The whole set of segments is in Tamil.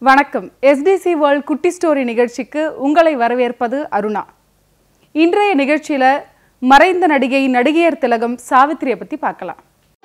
வணக்கம் எஸ்டிசி வேர்ல்ட் குட்டி ஸ்டோரி நிகழ்ச்சிக்கு உங்களை வரவேற்பது அருணா இன்றைய நிகழ்ச்சியில மறைந்த நடிகை நடிகையர் திலகம் சாவித்திரியை பத்தி பார்க்கலாம்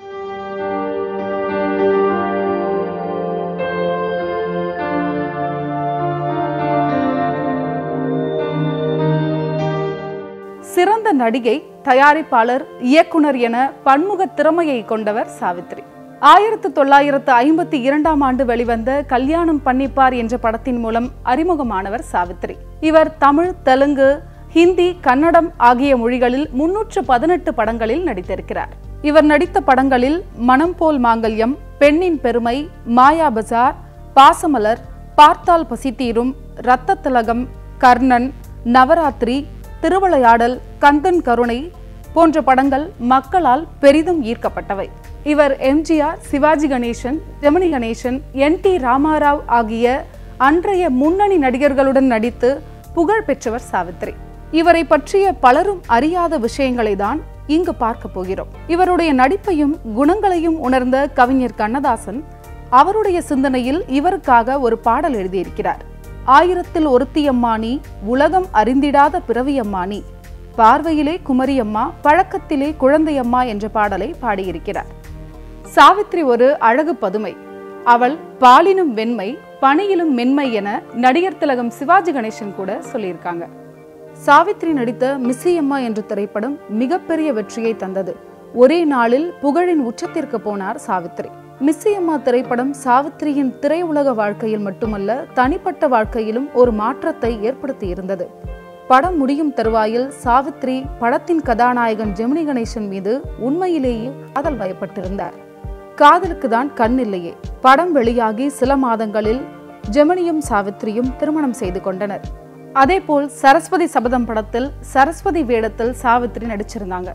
சிறந்த நடிகை தயாரிப்பாளர் இயக்குனர் என பன்முக திறமையை கொண்டவர் சாவித்ரி ஆயிரத்து தொள்ளாயிரத்து ஐம்பத்தி இரண்டாம் ஆண்டு வெளிவந்த கல்யாணம் பண்ணிப்பார் என்ற படத்தின் மூலம் அறிமுகமானவர் சாவித்ரி இவர் தமிழ் தெலுங்கு ஹிந்தி கன்னடம் ஆகிய மொழிகளில் முன்னூற்று பதினெட்டு படங்களில் நடித்திருக்கிறார் இவர் நடித்த படங்களில் மனம் போல் மாங்கல்யம் பெண்ணின் பெருமை மாயா பஜார் பாசமலர் பார்த்தால் பசித்தீரும் இரத்த திலகம் கர்ணன் நவராத்திரி திருவிளையாடல் கந்தன் கருணை போன்ற படங்கள் மக்களால் பெரிதும் ஈர்க்கப்பட்டவை இவர் எம்ஜிஆர் சிவாஜி கணேசன் ஜெமினி கணேசன் என் டி ராமாராவ் ஆகிய அன்றைய முன்னணி நடிகர்களுடன் நடித்து புகழ் பெற்றவர் சாவித்ரி இவரை பற்றிய பலரும் அறியாத விஷயங்களை தான் இங்கு பார்க்க போகிறோம் இவருடைய நடிப்பையும் குணங்களையும் உணர்ந்த கவிஞர் கண்ணதாசன் அவருடைய சிந்தனையில் இவருக்காக ஒரு பாடல் எழுதியிருக்கிறார் ஆயிரத்தில் ஒருத்தியம்மானி உலகம் அறிந்திடாத பிறவியம்மானி பார்வையிலே குமரியம்மா பழக்கத்திலே குழந்தையம்மா என்ற பாடலை பாடியிருக்கிறார் சாவித்ரி ஒரு அழகு பதுமை அவள் பாலினும் வெண்மை பணியிலும் மென்மை என நடிகர் திலகம் சிவாஜி கணேசன் கூட சொல்லியிருக்காங்க சாவித்ரி நடித்த மிஸ்ஸியம்மா என்ற திரைப்படம் மிகப்பெரிய வெற்றியை தந்தது ஒரே நாளில் புகழின் உச்சத்திற்கு போனார் சாவித்ரி மிஸ்ஸியம்மா திரைப்படம் சாவித்ரியின் திரையுலக வாழ்க்கையில் மட்டுமல்ல தனிப்பட்ட வாழ்க்கையிலும் ஒரு மாற்றத்தை ஏற்படுத்தி இருந்தது படம் முடியும் தருவாயில் சாவித்ரி படத்தின் கதாநாயகன் ஜெமினி கணேசன் மீது உண்மையிலேயே காதல் வயப்பட்டிருந்தார் காதலுக்கு தான் கண் இல்லையே படம் வெளியாகி சில மாதங்களில் ஜெமினியும் சாவித்ரியும் திருமணம் செய்து கொண்டனர் அதேபோல் சரஸ்வதி சபதம் படத்தில் சரஸ்வதி வேடத்தில் சாவித்ரி நடிச்சிருந்தாங்க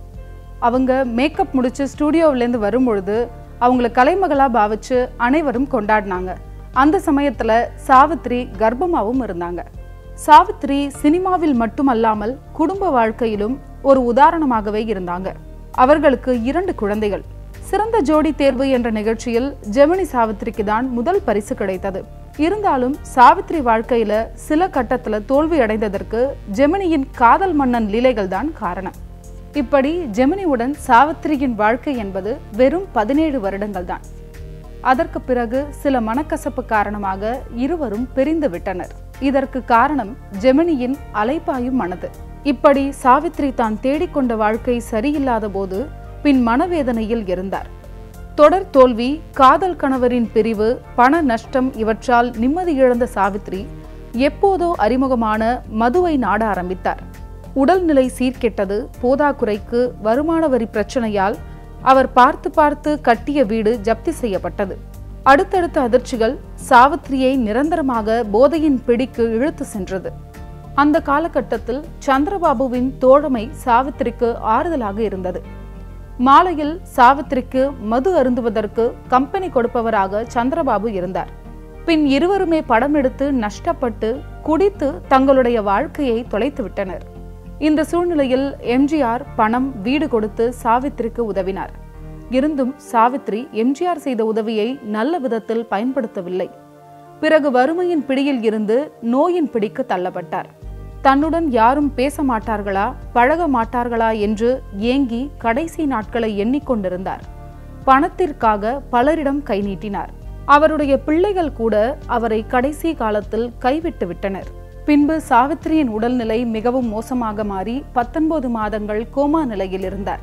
அவங்க மேக்கப் முடிச்சு ஸ்டூடியோவிலேருந்து வரும்பொழுது அவங்கள கலைமகளா பாவிச்சு அனைவரும் கொண்டாடினாங்க அந்த சமயத்துல சாவித்ரி கர்ப்பமாவும் இருந்தாங்க சாவித்ரி சினிமாவில் மட்டுமல்லாமல் குடும்ப வாழ்க்கையிலும் ஒரு உதாரணமாகவே இருந்தாங்க அவர்களுக்கு இரண்டு குழந்தைகள் சிறந்த ஜோடி தேர்வு என்ற நிகழ்ச்சியில் ஜெமினி சாவித்ரிக்கு தான் முதல் பரிசு கிடைத்தது இருந்தாலும் சாவித்ரி வாழ்க்கையில சில கட்டத்துல தோல்வி அடைந்ததற்கு ஜெமினியின் காதல் மன்னன் லீலைகள் தான் காரணம் இப்படி ஜெமினியுடன் சாவித்திரியின் வாழ்க்கை என்பது வெறும் பதினேழு வருடங்கள் தான் அதற்கு பிறகு சில மனக்கசப்பு காரணமாக இருவரும் பிரிந்து விட்டனர் இதற்கு காரணம் ஜெமினியின் அலைப்பாயும் மனது இப்படி சாவித்ரி தான் தேடிக்கொண்ட வாழ்க்கை சரியில்லாத போது பின் மனவேதனையில் இருந்தார் தொடர் தோல்வி காதல் கணவரின் பிரிவு பண நஷ்டம் இவற்றால் நிம்மதி இழந்த சாவித்ரி எப்போதோ அறிமுகமான மதுவை நாட ஆரம்பித்தார் உடல்நிலை சீர்கெட்டது போதாக்குறைக்கு வருமான வரி பிரச்சனையால் அவர் பார்த்து பார்த்து கட்டிய வீடு ஜப்தி செய்யப்பட்டது அடுத்தடுத்த அதிர்ச்சிகள் சாவித்ரியை நிரந்தரமாக போதையின் பிடிக்கு இழுத்து சென்றது அந்த காலகட்டத்தில் சந்திரபாபுவின் தோழமை சாவித்திரிக்கு ஆறுதலாக இருந்தது மாலையில் சாவித்திரிக்கு மது அருந்துவதற்கு கம்பெனி கொடுப்பவராக சந்திரபாபு இருந்தார் பின் இருவருமே படம் எடுத்து நஷ்டப்பட்டு குடித்து தங்களுடைய வாழ்க்கையை தொலைத்து விட்டனர் இந்த சூழ்நிலையில் எம்ஜிஆர் பணம் வீடு கொடுத்து சாவித்திரிக்கு உதவினார் இருந்தும் சாவித்ரி எம்ஜிஆர் செய்த உதவியை நல்ல விதத்தில் பயன்படுத்தவில்லை பிறகு வறுமையின் பிடியில் இருந்து நோயின் பிடிக்கு தள்ளப்பட்டார் தன்னுடன் யாரும் பேச மாட்டார்களா பழக மாட்டார்களா என்று ஏங்கி கடைசி நாட்களை எண்ணிக்கொண்டிருந்தார் பணத்திற்காக பலரிடம் கை நீட்டினார் அவருடைய பிள்ளைகள் கூட அவரை கடைசி காலத்தில் கைவிட்டு விட்டனர் பின்பு சாவித்திரியின் உடல்நிலை மிகவும் மோசமாக மாறி பத்தொன்பது மாதங்கள் கோமா நிலையில் இருந்தார்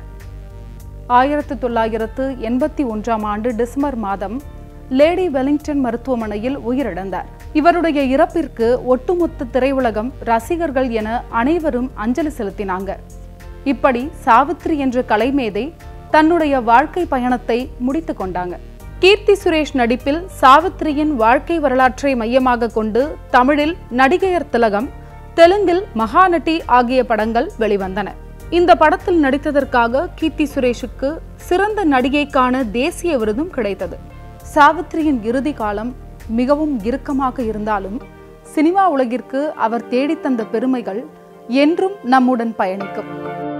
ஆயிரத்து தொள்ளாயிரத்து எண்பத்தி ஒன்றாம் ஆண்டு டிசம்பர் மாதம் லேடி வெலிங்டன் மருத்துவமனையில் உயிரிழந்தார் இவருடைய இறப்பிற்கு ஒட்டுமொத்த திரையுலகம் ரசிகர்கள் என அனைவரும் அஞ்சலி செலுத்தினாங்க இப்படி சாவித்ரி என்ற கலைமேதை தன்னுடைய வாழ்க்கை பயணத்தை முடித்து கொண்டாங்க கீர்த்தி சுரேஷ் நடிப்பில் சாவித்ரியின் வாழ்க்கை வரலாற்றை மையமாக கொண்டு தமிழில் நடிகையர் திலகம் தெலுங்கில் மகாநட்டி ஆகிய படங்கள் வெளிவந்தன இந்த படத்தில் நடித்ததற்காக கீர்த்தி சுரேஷுக்கு சிறந்த நடிகைக்கான தேசிய விருதும் கிடைத்தது சாவித்ரியின் இறுதி காலம் மிகவும் இறுக்கமாக இருந்தாலும் சினிமா உலகிற்கு அவர் தேடித்தந்த பெருமைகள் என்றும் நம்முடன் பயணிக்கும்